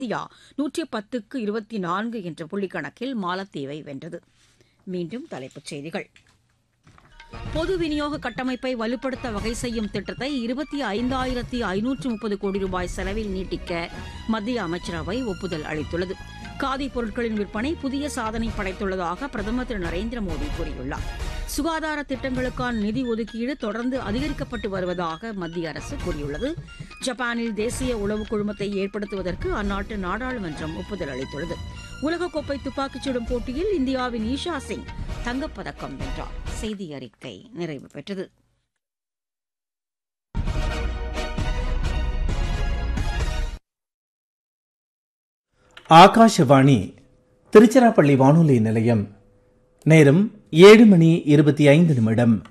India நூற்றி பத்துக்கு இருபத்தி நான்கு என்ற புள்ளிக்கணக்கில் மாலத்தீவை வென்றது மீண்டும் தலைப்புச் செய்திகள் பொது விநியோக கட்டமைப்பை வலுப்படுத்த வகை செய்யும் திட்டத்தை இருபத்தி ஐந்தாயிரத்தி ஐநூற்று முப்பது கோடி ரூபாய் செலவில் நீட்டிக்க மத்திய அமைச்சரவை ஒப்புதல் அளித்துள்ளது காதி பொருட்களின் விற்பனை புதிய சாதனை படைத்துள்ளதாக பிரதமர் திரு நரேந்திர மோடி கூறியுள்ளார் சுகாதார திட்டங்களுக்கான நிதி ஒதுக்கீடு தொடர்ந்து அதிகரிக்கப்பட்டு வருவதாக மத்திய அரசு கூறியுள்ளது ஜப்பானில் தேசிய உளவு குழுமத்தை ஏற்படுத்துவதற்கு அந்நாட்டு நாடாளுமன்றம் ஒப்புதல் அளித்துள்ளது உலகக்கோப்பை துப்பாக்கிச் சுடும் போட்டியில் இந்தியாவின் ஈஷா சிங் தங்கப்பதக்கம் வென்றார் செய்தி அறிக்கை நிறைவு பெற்றது ஆகாஷவாணி திருச்சிராப்பள்ளி வானொலி நிலையம் நேரம் ஏழு மணி இருபத்தி ஐந்து நிமிடம்